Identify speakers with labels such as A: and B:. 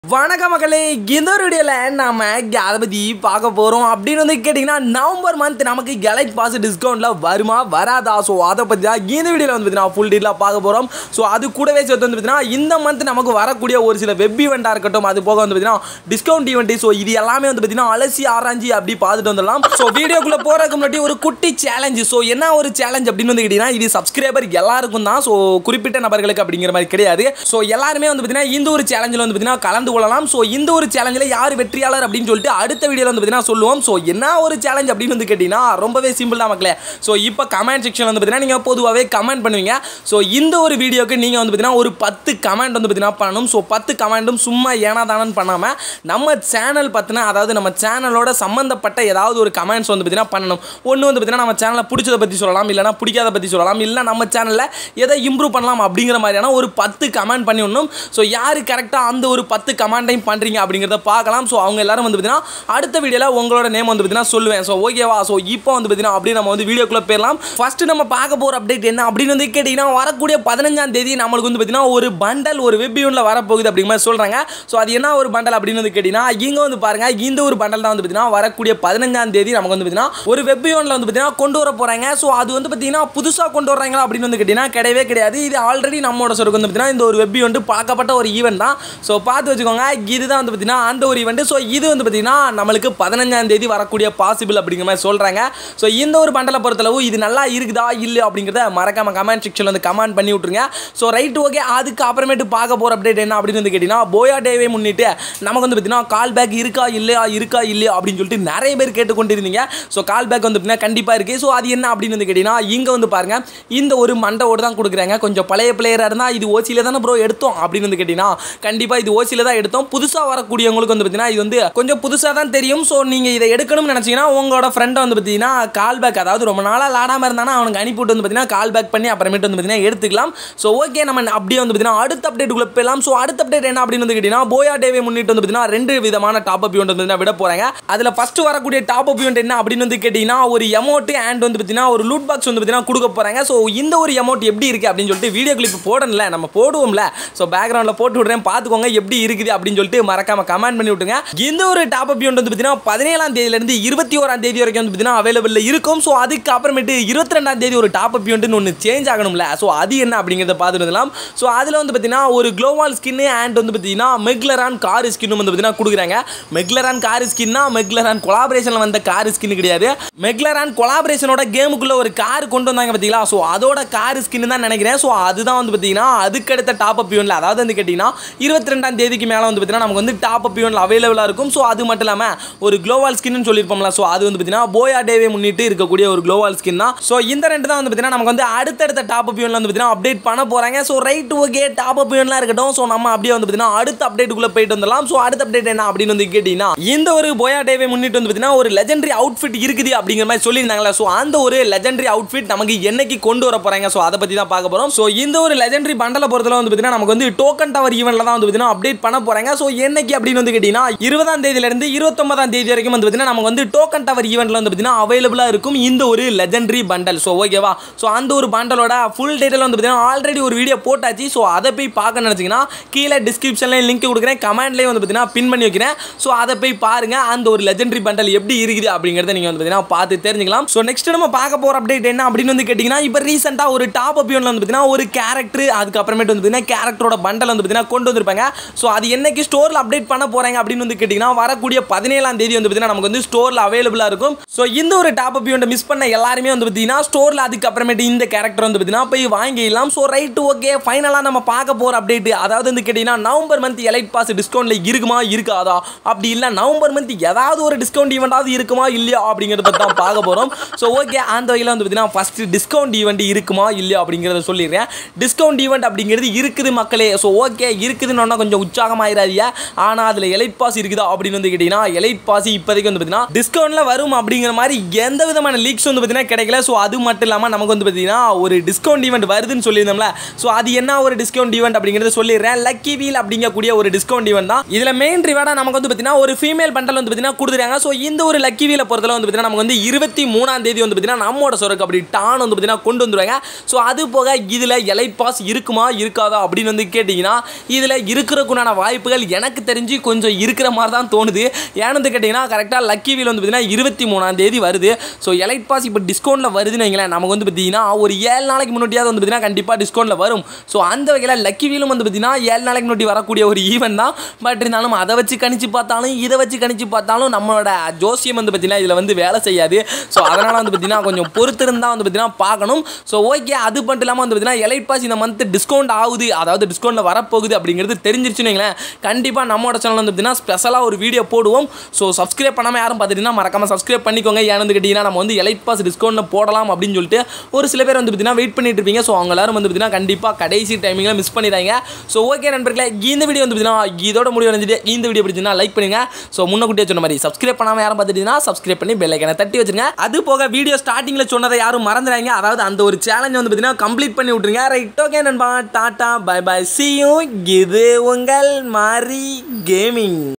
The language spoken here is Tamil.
A: வணக்க மக்களே இந்த ஒரு வீடியோவில் நாம அதை பற்றி பார்க்க போகிறோம் அப்படின்னு வந்து கேட்டிங்கன்னா நவம்பர் மந்த் நமக்கு எலைட் பாஸ் டிஸ்கவுண்ட்டில் வருமா வராதா ஸோ அதை பற்றி தான் இந்த வீடியோவில் வந்து பார்த்தீங்கன்னா ஃபுல் டீலாக பார்க்க போகிறோம் ஸோ அது கூடவே சேர்த்து வந்து பார்த்தீங்கன்னா இந்த மந்த் நமக்கு வரக்கூடிய ஒரு சில வெப் ஈவெண்ட்டாக இருக்கட்டும் அது போக வந்து பார்த்தீங்கன்னா டிஸ்கவுண்ட் ஈவெண்ட் ஸோ இது எல்லாமே வந்து பார்த்தீங்கன்னா அலசி ஆராய்ச்சி அப்படி பார்த்துட்டு வந்துடலாம் ஸோ வீடியோக்குள்ளே போகிறதுக்கு முன்னாடி ஒரு குட்டி சேலஞ்சு ஸோ என்ன ஒரு சேலஞ்ச் அப்படின்னு வந்து கேட்டிங்கன்னா இது சப்ஸ்கிரைபர் எல்லாருக்கும் தான் ஸோ குறிப்பிட்ட நபர்களுக்கு அப்படிங்கிற மாதிரி கிடையாது ஸோ எல்லாருமே வந்து பார்த்தீங்கன்னா இந்த ஒரு சேலஞ்சில் வந்து பார்த்தீங்கன்னா கலந்து கொள்ளலாம் ஸோ இந்த ஒரு சேலஞ்சில் யார் வெற்றியாளர் அப்படின்னு சொல்லிட்டு அடுத்த வீடியோவில் வந்து பார்த்தீங்கன்னா சொல்லுவோம் ஸோ என்ன ஒரு சேலஞ்ச் அப்படின்னு வந்து கேட்டிங்கன்னா ரொம்பவே சிம்பிள் தான் மக்களே ஸோ இப்போ கமெண்ட் செக்ஷன் வந்து பார்த்தீங்கன்னா நீங்கள் பொதுவாகவே கமெண்ட் பண்ணுவீங்க ஸோ இந்த ஒரு வீடியோக்கு நீங்கள் வந்து பார்த்தீங்கன்னா ஒரு பத்து கமெண்ட் வந்து பார்த்தீங்கன்னா பண்ணணும் ஸோ பத்து கமெண்ட்டும் சும்மா ஏனா தானன்னு பண்ணாமல் நம்ம சேனல் பற்றின அதாவது நம்ம சேனலோட சம்மந்தப்பட்ட ஏதாவது ஒரு கமெண்ட்ஸ் வந்து பார்த்தீங்கன்னா பண்ணணும் ஒன்று வந்து பார்த்தீங்கன்னா நம்ம சேனலை பிடிச்சதை பற்றி சொல்லலாம் இல்லைனா பிடிக்காத பற்றி சொல்லலாம் இல்லை நம்ம சேனலில் எதை இம்ப்ரூவ் பண்ணலாம் அப்படிங்கிற மாதிரியான ஒரு பத்து கமெண்ட் பண்ணி விடணும் ஸோ யார் கரெக்டாக அந்த ஒரு பத்து கமெண்ட்டையும் பண்ணுறீங்க அப்படிங்கிறத பார்க்கலாம் ஸோ அவங்க எல்லாரும் வந்து பார்த்தீங்கன்னா அடுத்த வீடியோவில் உங்களோட நேம் வந்து பார்த்தீங்கன்னா சொல்லுவேன் ஸோ ஓகேவா ஸோ இப்போ வந்து பார்த்தீங்கன்னா அப்படியே நம்ம வந்து வீடியோக்குள்ளே போயிடலாம் ஃபர்ஸ்ட் நம்ம பார்க்க போகிற அப்டேட் என்ன அப்படின்னு வந்து கேட்டிங்கன்னா வரக்கூடிய பதினஞ்சாம் தேதி நம்மளுக்கு வந்து பார்த்தீங்கன்னா ஒரு பண்டல் ஒரு வெப் யூனில் வரப்போகுது அப்படிங்கிற மாதிரி சொல்கிறாங்க ஸோ அது என்ன ஒரு பண்டல் அப்படின்னு வந்து கேட்டிங்கன்னா இங்கே வந்து பாருங்க இந்த ஒரு பண்டல் தான் வந்து பார்த்தீங்கன்னா வரக்கூடிய பதினஞ்சாம் தேதி நமக்கு வந்து பார்த்தீங்கன்னா ஒரு வெப் யூனில் வந்து பார்த்தீங்கன்னா கொண்டு வர போகிறாங்க ஸோ அது வந்து பார்த்தீங்கன்னா புதுசாக கொண்டு வர்றாங்களா அப்படின்னு வந்து கேட்டிங்கன்னா கிடையவே கிடையாது இது ஆல்ரெடி நம்மளோட சொருக்கு வந்து பார்த்தீங்கன்னா இந்த ஒரு வெப் யூனிட் பார்க்கப்பட்ட ஒரு ஈவெண்ட் தான் ஸோ பார்த்து வச்சுக்கோங்க இதுதான் வந்து பார்த்தீங்கன்னா அந்த ஒரு ஈவெண்ட் ஸோ இது வந்து பார்த்தீங்கன்னா நம்மளுக்கு பதினஞ்சாம் தேதி வரக்கூடிய பாசிபிள் அப்படிங்கிற மாதிரி சொல்கிறாங்க ஸோ இந்த ஒரு பண்டலை பொறுத்தளவு இது நல்லா இருக்குதா இல்லை அப்படிங்கிறத மறக்காம கமெண்ட் செக்ஷனில் வந்து கமெண்ட் பண்ணி விட்ருங்க ஸோ ரைட் ஓகே அதுக்கு அப்புறமேட்டு பார்க்க போகிற அப்டேட் என்ன அப்படின்னு வந்து கேட்டிங்கன்னா போயா டேவை முன்னிட்டு நமக்கு வந்து பார்த்தீங்கன்னா கால் பேக் இருக்கா இல்லையா இருக்கா இல்லையா அப்படின்னு சொல்லிட்டு நிறைய பேர் கேட்டுக்கொண்டு இருந்தீங்க ஸோ கால் பேக் வந்து பார்த்தீங்கன்னா கண்டிப்பாக இருக்குது ஸோ அது என்ன அப்படின்னு வந்து கேட்டிங்கன்னா இங்கே வந்து பாருங்க இந்த ஒரு மண்டவோடு தான் கொடுக்குறாங்க கொஞ்சம் பழைய பிளேயராக இருந்தால் இது ஓசியில் தானே ப்ரோ எடுத்தோம் அப்படின்னு வந்து கேட்டிங்கன்னா கண்டிப்பாக இது ஓசியில் தான் எடுத்தோம் புதுசாக வரக்கூடியவங்களுக்கு வந்து பார்த்தீங்கன்னா இது வந்து கொஞ்சம் புதுசாக தான் தெரியும் ஸோ நீங்கள் இதை எடுக்கணும்னு நினச்சிங்கன்னா உங்களோட ஃப்ரெண்டை வந்து பார்த்தீங்கன்னா கால் பேக் அதாவது ரொம்ப நாளாக லாடாமல் இருந்தானா அவனுக்கு அனுப்பிவிட்டு வந்து பார்த்தீங்கன்னா கால் பேக் பண்ணி அப்புறமேட்டு வந்து பார்த்தீங்கன்னா எடுத்துக்கலாம் ஸோ ஓகே நம்ம அப்படியே வந்து பார்த்தீங்கன்னா அடுத்த அப்டேட்டுக்குள்ளே போயிடலாம் ஸோ அடுத்த அப்டேட் என்ன அப்படின்னு வந்து கேட்டிங்கன்னா போயா டேவை முன்னிட்டு வந்து பார்த்தீங்கன்னா ரெண்டு விதமான டாப் அப் யூனிட் வந்து விட போகிறாங்க அதில் ஃபஸ்ட்டு வரக்கூடிய டாப் அப் யூனிட் என்ன அப்படின்னு வந்து கேட்டிங்கன்னா ஒரு எமௌண்ட் அண்ட் வந்து பார்த்தீங்கன்னா ஒரு லூட் பாக்ஸ் வந்து பார்த்தீங்கன்னா கொடுக்க போகிறாங்க ஸோ இந்த ஒரு எமௌண்ட் எப்படி இருக்குது அப்படின்னு சொல்லிட்டு வீடியோ கிளிப் போடணும்ல நம்ம போடுவோம்ல ஸோ பேக்ரவுண்டில் போட்டு விட்றேன் பார்த்துக்கோங்க எப்படி இருக்குது அப்படின்னு சொல்லிட்டு மறக்காம கமெண்ட் பண்ணி விட்டுங்க இந்த ஒரு டாப் அப் யூனிட் வந்து பார்த்தீங்கன்னா பதினேழாம் தேதியிலேருந்து இருபத்தி ஓராம் தேதி வரைக்கும் வந்து பார்த்தீங்கன்னா அவைலபிள் இருக்கும் ஸோ அதுக்கு அப்புறமேட்டு இருபத்தி ரெண்டாம் தேதி ஒரு டாப் அப் யூனிட்னு ஒன்று சேஞ்ச் ஆகணும்ல ஸோ அது என்ன அப்படிங்கிறத பார்த்துட்டு இருந்தலாம் ஸோ அதில் வந்து பார்த்தீங்கன்னா ஒரு க்ளோவால் ஸ்கின்னு அண்ட் வந்து பார்த்தீங்கன்னா மெக்லரான் கார் ஸ்கின்னும் வந்து பார்த்தீங்கன்னா கொடுக்குறாங்க மெக்லரான் கார் ஸ்கின்னா மெக்லரான் கொலாபரேஷனில் வந்த கார் ஸ்கின் கிடையாது மெக்லரான் கொலாபரேஷனோட கேமுக்குள்ள ஒரு கார் கொண்டு வந்தாங்க பார்த்தீங்களா ஸோ அதோட கார் ஸ்கின் தான் நினைக்கிறேன் ஸோ அதுதான் வந்து பார்த்தீங்கன்னா அதுக்கடுத்த டாப் அப் யூனில் அதாவது வந்து கேட்டிங்கன்னா இருபத்தி ரெண்டாம் தேதிக்கு மேலே வந்து பார்த்தீங்கன்னா நமக்கு வந்து டாப் அப் யூனில் அவைலபிளாக இருக்கும் ஸோ அது மட்டும் இல்லாமல் ஒரு க்ளோவால் ஸ்கின்னு சொல்லியிருப்போம்ல ஸோ அது வந்து பார்த்தீங்கன்னா போயா டேவே முன்னிட்டு இருக்கக்கூடிய ஒரு க்ளோவால் ஸ்கின் தான் ஸோ இந்த ரெண்டு தான் வந்து பார்த்தீங்கன்னா நமக்கு வந்து அடுத்தடுத்த டாப் அப் யூனில் வந்து பார்த்தீங்கன்னா அப்டேட் பண்ண போகிறாங்க so right okay top up யூனிலாம் இருக்கட்டும் ஸோ நம்ம அப்படியே வந்து பார்த்தீங்கன்னா அடுத்த அப்டேட்டுக்குள்ளே போயிட்டு வந்துடலாம் ஸோ அடுத்த அப்டேட் என்ன அப்படின்னு வந்து கேட்டிங்கன்னா இந்த ஒரு போயா டேவே முன்னிட்டு வந்து பார்த்தீங்கன்னா ஒரு லெஜெண்டரி அவுட்ஃபிட் இருக்குது அப்படிங்கிற மாதிரி சொல்லியிருந்தாங்களா ஸோ அந்த ஒரு லெஜெண்டரி அவுட்ஃபிட் நமக்கு என்னைக்கு கொண்டு வர போகிறாங்க ஸோ அதை பற்றி தான் பார்க்க போகிறோம் ஸோ இந்த ஒரு லெஜெண்டரி பண்டலை பொறுத்தல வந்து பார்த்தீங்கன்னா நமக்கு வந்து டோக்கன் டவர் ஈவெண்ட்டில் தான் வந்து பார்த்தீங்கன்னா அப்டேட் பண்ண போகிறாங்க ஸோ என்னைக்கு அப்படின்னு வந்து கேட்டிங்கன்னா இருபதாம் தேதியிலேருந்து இருபத்தொன்பதாம் தேதி வரைக்கும் வந்து பார்த்தீங்கன்னா நமக்கு வந்து டோக்கன் டவர் ஈவெண்ட்டில் வந்து பார்த்தீங்கன்னா அவைலபிளாக இருக்கும் இந்த ஒரு லெஜெண்டரி பண்டல் ஸோ ஓகேவா ஸோ அந்த ஒரு பண்டலோட ஃபுல் டீட்டெயில் வந்து பார்த்தீங்கன்னா ஆல்ரெடி ஒரு வீடியோ போட்டாச்சு ஸோ அதை போய் பார்க்க நினச்சிங்கன்னா கீழே டிஸ்கிரிப்ஷன்லேயும் லிங்க் கொடுக்குறேன் கமெண்ட்லேயும் வந்து பார்த்தீங்கன்னா பின் பண்ணி வைக்கிறேன் ஸோ அதை போய் பாருங்க அந்த ஒரு லெஜெண்டரி பண்டல் எப்படி இருக்குது அப்படிங்கிறத நீங்கள் வந்து பார்த்தீங்கன்னா பார்த்து தெரிஞ்சுக்கலாம் ஸோ நெக்ஸ்ட் நம்ம பார்க்க போகிற அப்டேட் என்ன அப்படின்னு வந்து கேட்டிங்கன்னா இப்போ ரீசெண்டாக ஒரு டாப் அப் வந்து பார்த்தீங்கன்னா ஒரு கேரக்டர் அதுக்கப்புறமேட்டு வந்து பார்த்தீங்கன்னா கேரக்டரோட பண்டல் வந்து பார்த்தீங்கன்னா கொண்டு வந்திருப்பாங்க ஸோ அது என்னைக்கு ஸ்டோரில் அப்டேட் பண்ண போகிறாங்க அப்படின்னு வந்து கேட்டிங்கன்னா வரக்கூடிய பதினேழாம் தேதி வந்து பார்த்தீங்கன்னா நமக்கு வந்து ஸ்டோரில் அவைலபிளாக இருக்கும் ஸோ இந்த ஒரு டாப் அப் யூனிட் மிஸ் பண்ண எல்லாருமே வந்து பார்த்தீங்கன்னா ஸ்டோரில் அதுக்கப்புறமேட்டு இந்த கேரக்டர் வந்து பார்த்தீங்கன்னா போய் வாங்கிடலாம் ஸோ ரைட் ஓகே ஃபைனலாக நம்ம பார்க்க போகிற அப்டேட் அதாவது வந்து கேட்டிங்கன்னா நவம்பர் மந்த் எலைட் பாஸ் டிஸ்கவுண்ட்டில் இருக்குமா இருக்காதா அப்படி இல்லை நவம்பர் மந்த் ஏதாவது ஒரு டிஸ்கவுண்ட் ஈவெண்ட்டாவது இருக்குமா இல்லையா அப்படிங்கிறத பற்றி தான் பார்க்க போகிறோம் ஸோ ஓகே அந்த வகையில் வந்து பார்த்தீங்கன்னா ஃபஸ்ட்டு டிஸ்கவுண்ட் ஈவெண்ட் இருக்குமா இல்லையா அப்படிங்கிறத சொல்லிடுறேன் டிஸ்கவுண்ட் ஈவெண்ட் அப்படிங்கிறது இருக்குது மக்களே ஸோ ஓகே இருக்குதுன்னு கொஞ்சம் உற்சாகமாயிராதியா ஆனால் அதில் எலைட் பாஸ் இருக்குதா அப்படின்னு வந்து கேட்டிங்கன்னா எலைட் பாஸ் இப்போதைக்கு வந்து பார்த்தீங்கன்னா டிஸ்கவுண்ட்டில் வரும் அப்படிங்கிற மாதிரி எந்த விதமான லீக்ஸ் வந்து பார்த்தீங்கன்னா கிடைக்கல ஸோ அது மட்டும் இல்லாமல் நமக்கு வந்து பார்த்தீங்கன்னா ஒரு டிஸ்கவுண்ட் ஈவெண்ட் வருதுன்னு சொல்லியிருந்தோம்ல ஸோ அது என்ன ஒரு டிஸ்கவுண்ட் ஈவெண்ட் அப்படிங்கிறத சொல்லிடுறேன் லக்கி வீல் அப்படிங்கக்கூடிய ஒரு டிஸ்கவுண்ட் ஈவெண்ட் தான் இதில் மெயின் ரிவார்டாக நமக்கு வந்து பார்த்தீங்கன்னா ஒரு ஃபீமேல் பண்டல் வந்து பார்த்தீங்கன்னா கொடுத்துருக்காங்க ஸோ இந்த ஒரு லக்கி வீலை பொறுத்தல வந்து பார்த்தீங்கன்னா நமக்கு வந்து இருபத்தி மூணாம் தேதி வந்து பார்த்தீங்கன்னா நம்மோட சொரக்கு அப்படி டான் வந்து பார்த்தீங்கன்னா கொண்டு வந்துருவாங்க ஸோ அது போக இதில் எலைட் பாஸ் இருக்குமா இருக்காதா அப்படின்னு வந்து கேட்டிங்கன்னா இதில் இருக்கிறதுக்குண்டான வாய்ப்பு வாய்ப்புகள் எனக்கு தெரிஞ்சு கொஞ்சம் இருக்கிற மாதிரி தான் தோணுது ஏன்னு வந்து கேட்டிங்கன்னா கரெக்டாக லக்கி வீல் வந்து பார்த்தீங்கன்னா இருபத்தி மூணாம் தேதி வருது ஸோ எலைட் பாஸ் இப்போ டிஸ்கவுண்ட்டில் வருதுன்னு வைங்களேன் நமக்கு வந்து பார்த்தீங்கன்னா ஒரு ஏழு நாளைக்கு முன்னாடியாவது வந்து பார்த்தீங்கன்னா கண்டிப்பாக டிஸ்கவுண்ட்டில் வரும் ஸோ அந்த வகையில் லக்கி வீலும் வந்து பார்த்தீங்கன்னா ஏழு நாளைக்கு முன்னாடி வரக்கூடிய ஒரு ஈவெண்ட் தான் பட் இருந்தாலும் அதை வச்சு கணிச்சு பார்த்தாலும் இதை வச்சு கணிச்சு பார்த்தாலும் நம்மளோட ஜோசியம் வந்து பார்த்தீங்கன்னா இதில் வந்து வேலை செய்யாது ஸோ அதனால் வந்து பார்த்தீங்கன்னா கொஞ்சம் பொறுத்திருந்தா வந்து பார்த்தீங்கன்னா பார்க்கணும் ஸோ ஓகே அது மட்டும் இல்லாமல் வந்து பார்த்தீங்கன்னா எலைட் பாஸ் இந்த மந்த் டிஸ்கவுண்ட் ஆகுது அதாவது டிஸ்கவுண்ட்டில் வரப்போகுது அப்படிங்கிறது தெரிஞ்சிருச்சுன்னு வைங்களேன் கண்டிப்பாக நம்மளோட சேனல் வந்து பார்த்தீங்கன்னா ஸ்பெஷலாக ஒரு வீடியோ போடுவோம் ஸோ சப்ஸ்கிரைப் பண்ணாமல் யாரும் பார்த்துட்டீங்கன்னா மறக்காமல் சப்ஸ்கிரைப் பண்ணிக்கோங்க ஏன்னு வந்து கேட்டிங்கன்னா நம்ம வந்து எலைட் பாஸ் டிஸ்கவுண்ட் போடலாம் அப்படின்னு சொல்லிட்டு ஒரு சில பேர் வந்து பார்த்தீங்கன்னா வெயிட் பண்ணிட்டு இருப்பீங்க ஸோ அவங்க எல்லாரும் வந்து பார்த்தீங்கன்னா கண்டிப்பாக கடைசி டைமிங்கில் மிஸ் பண்ணிடுறாங்க ஸோ ஓகே நண்பர்களே இந்த வீடியோ வந்து பார்த்தீங்கன்னா இதோட முடிவு வந்துட்டு இந்த வீடியோ பிடிச்சிருந்தா லைக் பண்ணுங்க ஸோ முன்னக்கூட்டியே சொன்ன மாதிரி சப்ஸ்கிரைப் பண்ணாமல் யாரும் பார்த்துட்டீங்கன்னா சப்ஸ்கிரைப் பண்ணி பெல் ஐக்கனை தட்டி வச்சிருங்க அது போக வீடியோ ஸ்டார்டிங்கில் சொன்னதை யாரும் மறந்துடாங்க அதாவது அந்த ஒரு சேலஞ்ச் வந்து பார்த்தீங்கன்னா கம்ப்ளீட் பண்ணி விட்ருங்க ரைட் ஓகே நண்பா டாட்டா பை பை சி யூ இது உங்கள் மாரி கேமிங்